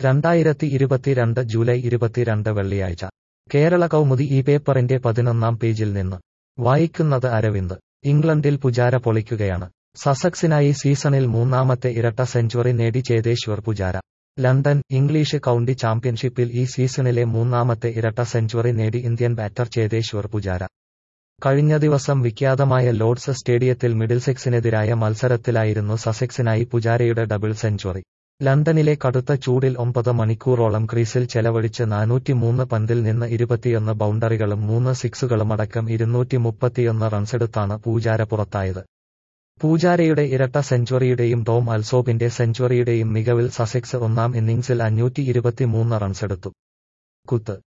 രണ്ടായിരത്തി ഇരുപത്തിരണ്ട് ജൂലൈ ഇരുപത്തിരണ്ട് വെള്ളിയാഴ്ച കേരള കൗമുദി ഈ പേപ്പറിന്റെ പതിനൊന്നാം പേജിൽ നിന്ന് വായിക്കുന്നത് അരവിന്ദ് ഇംഗ്ലണ്ടിൽ പുജാര പൊളിക്കുകയാണ് സസക്സിനായി സീസണിൽ മൂന്നാമത്തെ ഇരട്ട സെഞ്ചുറി നേടി Cheteshwar Pujara London English county ചാമ്പ്യൻഷിപ്പിൽ ഈ സീസണിലെ മൂന്നാമത്തെ ഇരട്ട സെഞ്ചുറി നേടി ഇന്ത്യൻ ബാറ്റർ ചേതേശ്വർ പുജാര കഴിഞ്ഞ ദിവസം വിഖ്യാതമായ ലോർഡ്സ് സ്റ്റേഡിയത്തിൽ മിഡിൽസെക്സിനെതിരായ മത്സരത്തിലായിരുന്നു സസെക്സിനായി പുജാരയുടെ ഡബിൾ സെഞ്ചുറി ലണ്ടനിലെ കടുത്ത ചൂടിൽ ഒമ്പത് മണിക്കൂറോളം ക്രീസിൽ ചെലവഴിച്ച് നാനൂറ്റിമൂന്ന് പന്തിൽ നിന്ന് ഇരുപത്തിയൊന്ന് ബൗണ്ടറികളും മൂന്ന് സിക്സുകളുമടക്കം ഇരുന്നൂറ്റി മുപ്പത്തിയൊന്ന് റൺസെടുത്താണ് പൂജാര പുറത്തായത് പൂജാരയുടെ ഇരട്ട സെഞ്ചുറിയുടെയും ടോം അൽസോബിന്റെ സെഞ്ചുറിയുടെയും മികവിൽ സസെക്സ് ഒന്നാം ഇന്നിംഗ്സിൽ അഞ്ഞൂറ്റി ഇരുപത്തിമൂന്ന് റൺസെടുത്തു കുത്ത്